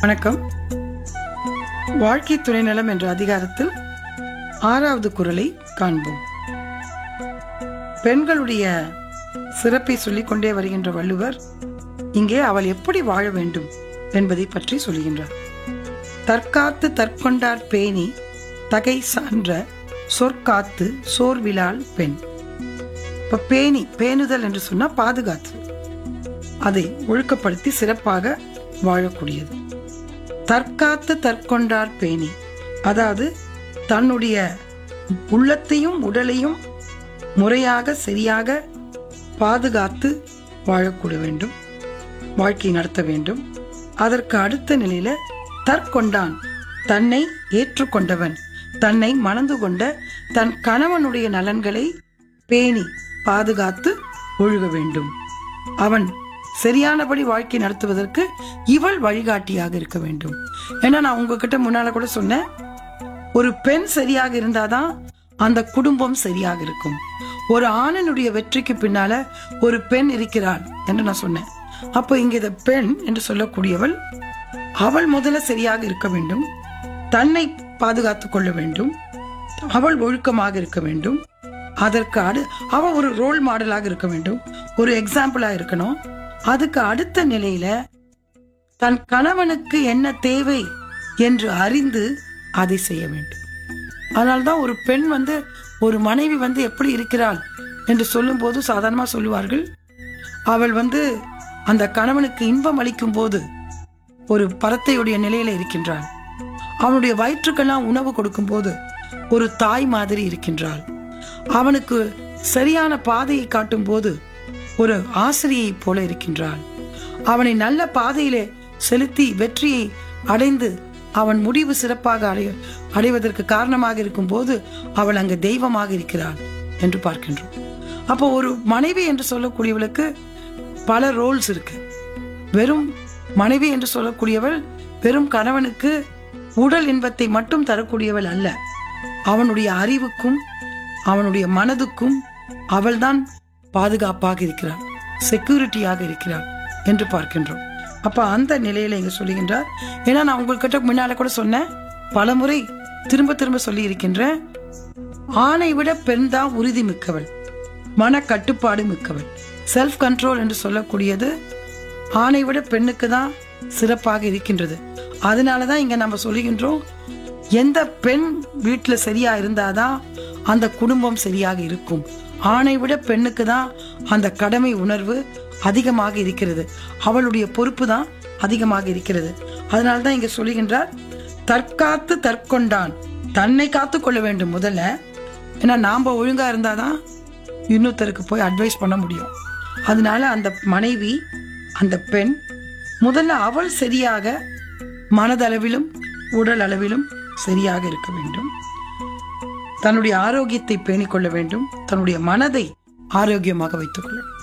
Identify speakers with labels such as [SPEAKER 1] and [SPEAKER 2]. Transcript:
[SPEAKER 1] வணக்கம் வாழ்க்கை துணைநலம் என்ற அதிகாரத்தில் ஆறாவது குரலை காண்போம் பெண்களுடைய சிறப்பை சொல்லிக்கொண்டே வருகின்ற வள்ளுவர் இங்கே அவள் எப்படி வாழ வேண்டும் என்பதை பற்றி சொல்கின்றார் தற்காத்து தற்கொண்டார் பேணி தகை சான்ற சொற்காத்து சோர்விலாள் பெண் இப்ப பேணி பேணுதல் என்று சொன்னா பாதுகாத்து அதை ஒழுக்கப்படுத்தி சிறப்பாக வாழக்கூடியது தற்காத்து தற்கொண்டார் பேணி அதாவது தன்னுடைய உள்ளத்தையும் உடலையும் முறையாக சரியாக பாதுகாத்து வாழக்கூட வேண்டும் வாழ்க்கை நடத்த வேண்டும் அதற்கு அடுத்த நிலையில தற்கொண்டான் தன்னை ஏற்றுக்கொண்டவன் தன்னை மணந்து கொண்ட தன் கணவனுடைய நலன்களை பேணி பாதுகாத்து ஒழுக வேண்டும் அவன் சரியானபடி வாழ்க்கை நடத்துவதற்கு இவள் வழிகாட்டியாக இருக்க வேண்டும் ஏன்னா நான் உங்ககிட்ட முன்னால கூட சொன்னேன் ஒரு பெண் சரியாக இருந்தாதான் அந்த குடும்பம் சரியாக இருக்கும் ஒரு ஆணனுடைய வெற்றிக்கு பின்னால ஒரு பெண் இருக்கிறாள் என்று நான் சொன்னேன் அப்போ இங்க இந்த பெண் என்று சொல்லக்கூடியவள் அவள் முதல்ல சரியாக இருக்க வேண்டும் தன்னை பாதுகாத்துக் கொள்ள வேண்டும் அவள் ஒழுக்கமாக இருக்க வேண்டும் அதற்கு அடு அவ ஒரு ரோல் மாடலாக இருக்க வேண்டும் ஒரு எக்ஸாம்பிளா இருக்கணும் அதுக்கு அடுத்த நிலையில தன் கணவனுக்கு என்ன தேவை என்று அறிந்து அதை செய்ய வேண்டும் அதனால்தான் ஒரு பெண் வந்து ஒரு மனைவி வந்து எப்படி இருக்கிறாள் என்று சொல்லும்போது சாதாரணமா சொல்லுவார்கள் அவள் வந்து அந்த கணவனுக்கு இன்பம் அளிக்கும் போது ஒரு பறத்தையுடைய நிலையில இருக்கின்றாள் அவனுடைய வயிற்றுக்கெல்லாம் உணவு கொடுக்கும் போது ஒரு தாய் மாதிரி இருக்கின்றாள் அவனுக்கு சரியான பாதையை காட்டும் போது ஒரு ஆசிரியை போல இருக்கின்றாள் அவனை நல்ல பாதையிலே செலுத்தி வெற்றியை அடைந்து அவன் முடிவு சிறப்பாக அடைய அடைவதற்கு காரணமாக இருக்கும் போது அவள் அங்கு தெய்வமாக இருக்கிறாள் என்று பார்க்கின்றோம் அப்போ ஒரு மனைவி என்று சொல்லக்கூடியவளுக்கு பல ரோல்ஸ் இருக்கு வெறும் மனைவி என்று சொல்லக்கூடியவள் வெறும் கணவனுக்கு உடல் இன்பத்தை மட்டும் தரக்கூடியவள் அல்ல அவனுடைய அறிவுக்கும் அவனுடைய மனதுக்கும் அவள்தான் பாதுகாப்பாக இருக்கிறாள் செக்யூரிட்டியாக இருக்கிறாள் என்று பார்க்கின்றோம் அப்ப அந்த நிலையில இங்க சொல்லுகின்றார் ஏன்னா நான் உங்ககிட்ட முன்னால கூட சொன்னேன் பலமுறை திரும்ப திரும்ப சொல்லி இருக்கின்றேன் ஆணை விட பெண் தான் உறுதி மிக்கவள் மன கட்டுப்பாடு மிக்கவள் செல்ஃப் கண்ட்ரோல் என்று சொல்லக்கூடியது ஆணை விட பெண்ணுக்கு தான் சிறப்பாக இருக்கின்றது அதனாலதான் இங்க நம்ம சொல்லுகின்றோம் எந்த பெண் வீட்டுல சரியா இருந்தாதான் அந்த குடும்பம் சரியாக இருக்கும் ஆணை விட பெண்ணுக்கு தான் அந்த கடமை உணர்வு அதிகமாக இருக்கிறது அவளுடைய பொறுப்பு தான் அதிகமாக இருக்கிறது அதனால தான் இங்க சொல்லுகின்றார் தற்காத்து தற்கொண்டான் தன்னை காத்து கொள்ள வேண்டும் முதல்ல ஏன்னா நாம ஒழுங்கா இருந்தாதான் இன்னொருத்தருக்கு போய் அட்வைஸ் பண்ண முடியும் அதனால அந்த மனைவி அந்த பெண் முதல்ல அவள் சரியாக மனதளவிலும் உடல் அளவிலும் சரியாக இருக்க வேண்டும் தன்னுடைய ஆரோக்கியத்தை பேணிக் கொள்ள வேண்டும் தன்னுடைய மனதை ஆரோக்கியமாக வைத்துக் கொள்ள வேண்டும்